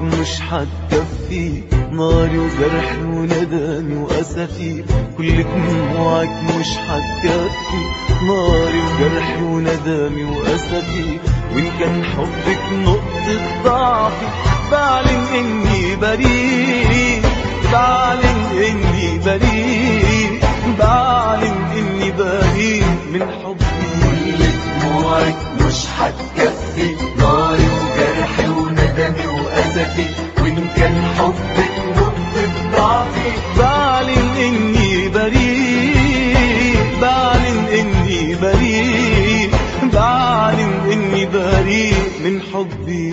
مش هتكفي ناري وجرحي وندمي وأسفي كل دموعك مش هتكفي ناري وجرحي وندمي وأسفي وإن كان حبك نقطة ضعفي بعلن إني بريء بعلن إني بريء بعلن إني بريء من حبي دموعك مش هتكفي ناري وجرحي وندمي وأسفي وإن كان حبك نقطة ضعفي بعلن إني بريء بعلن إني بريء بعلن إني بريء من حبي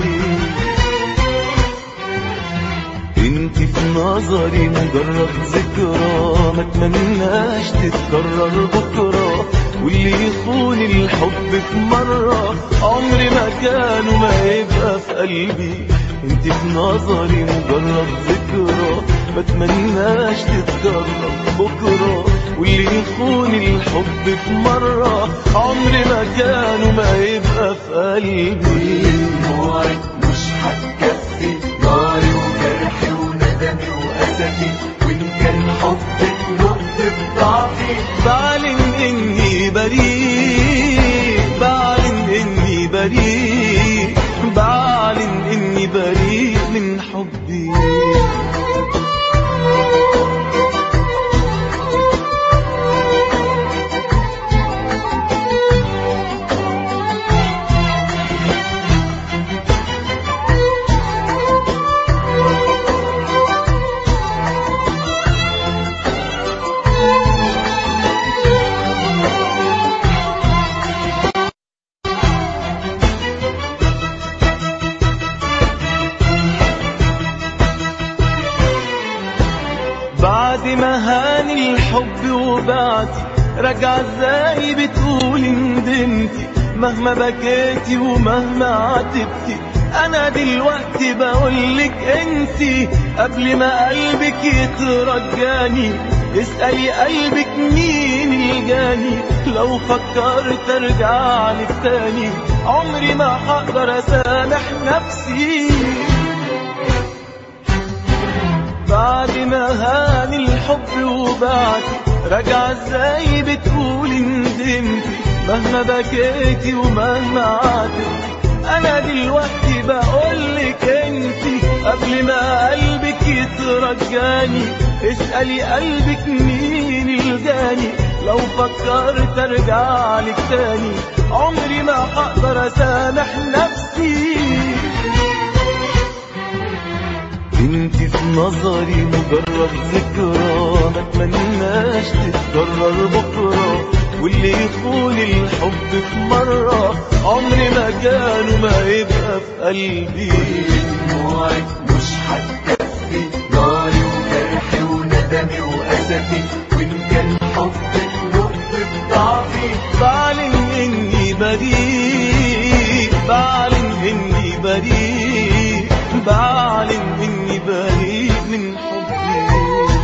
انت في نظري مجرد ذكرى ما اتمناش تتكرر بكرة واللي يخون الحب في مرة عمري ما كان وما يبقى في قلبي انت في نظري مجرد ذكرى ما اتمناش تتكرر بكرة واللي يخون الحب في مرة عمري ما كان وما يبقى في قلبي دموعك مش هتكفي ناري وجرحي وندمي وأسفي وإن كان حبك نقطة ضعفي بعلن إني بريء بعلن إني بريء بعلن إني بريء من حبي بعد ما هاني الحب وبعتي رجع ازاي بتقولي ندمتي مهما بكيتي ومهما عاتبتي انا دلوقتي بقولك انتي قبل ما قلبك يترجاني اسألي قلبك مين الجاني لو فكرت ارجع لك تاني عمري ما هقدر اسامح نفسي بعد ما هاني الحب وبعدي رجع ازاي بتقولي ندمتي مهما بكيتي ومهما عاتبتي انا دلوقتي بقولك انتي قبل ما قلبك يترجاني اسألي قلبك مين الجاني لو فكرت ارجع لك تاني عمري ما هقدر اسامح نفسي انت في نظري مجرد ذكرى ما اتمناش تتكرر بكرة واللي يخون الحب في مرة عمري ما كان وما يبقى في قلبي دموعك مش هتكفي ناري وجرحي وندمي وأسفي وإن كان حبك نقطة ضعفي بعلن اني بريء بعلن اني بريء بعلن اني بريء من حبي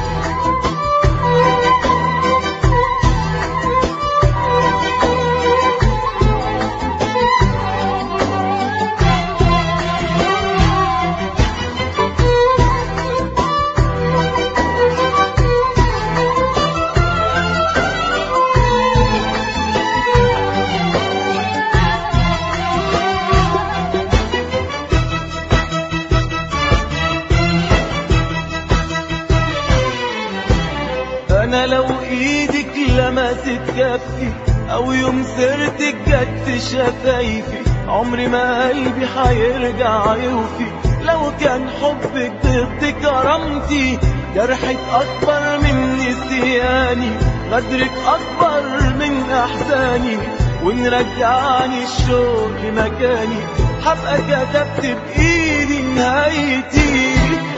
انا لو ايدك لمست كفي او يوم سرتك جت شفايفي عمري ما قلبي هيرجع يوفي لو كان حبك ضد كرامتي جرحك اكبر من نسياني غدرك اكبر من احزاني وان رجعني الشوق لمكاني هبقى كتبت بايدي نهايتي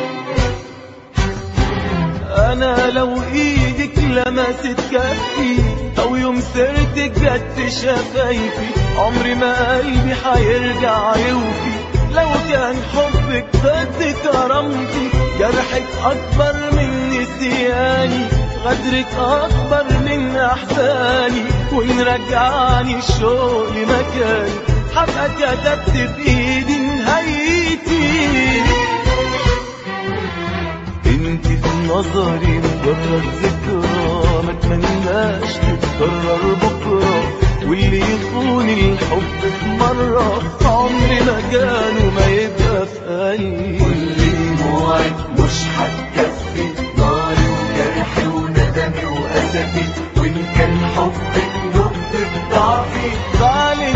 انا لو ايدك لمست كفي او يوم سرتك جت شفايفي عمري ما قلبي هيرجع يوفي لو كان حبك ضد كرامتي جرحك اكبر من نسياني غدرك اكبر من احزاني وان رجعني الشوق لمكاني هبقى كتبت بايدي نهايتي نظري مجرد ذكرى ما اتمناش تتكرر بكرة واللي يخون الحب في مرة عمري ما كان وما يبقى في قلبي كل دموعك مش هتكفي ناري وجرحي وندمي وأسفي وإن كان حبك نقطة ضعفي تعالي